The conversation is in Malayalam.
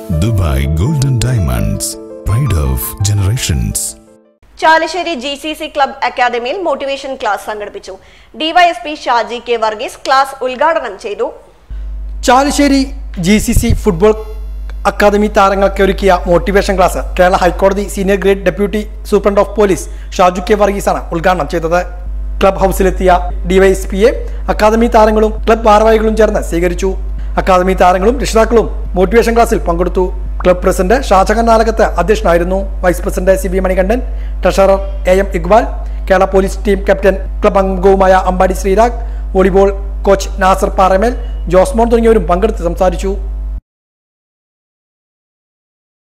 Dubai golden diamonds pride of generations Chalissery G C C club അക്കാദമിയിൽ മോട്ടിവേഷൻ ക്ലാസ് സംഘടിപ്പിച്ചു DYSP Shaji K Varghese class ഉദ്ഘാടനം ചെയ്തു Chalissery G C C football academy താരങ്ങൾക്ക് ഒരുക്കിയ മോട്ടിവേഷൻ ക്ലാസ് കേരള ഹൈക്കോടതി senior grade deputy superintendent of police Shaju K വർഗീസാണ് ഉദ്ഘാടനം ചെയ്തത് ക്ലബ് ഹൗസിലെത്തിയ ഡിവൈഎസ്പിയെ അക്കാദമി താരങ്ങളും ക്ലബ് ഭാരവാഹികളും ചേർന്ന് സ്വീകരിച്ചു അക്കാദമി താരങ്ങളും രക്ഷിതാക്കളും മോട്ടിവേഷൻ ക്ലാസ്സിൽ പങ്കെടുത്തു ക്ലബ് പ്രസിഡന്റ് ഷാജഹാൻ നാലകത്ത് അധ്യക്ഷനായിരുന്നു vice president C B Manikandan treasurer A M Iqbal Kerala police team captain club അംഗവുമായ അമ്പാടി ശ്രീരാഗ് വോളിബോൾ കോച്ച് നാസർ പാറമേൽ ജോസ്മോൻ തുടങ്ങിയവരും പങ്കെടുത്ത് സംസാരിച്ചു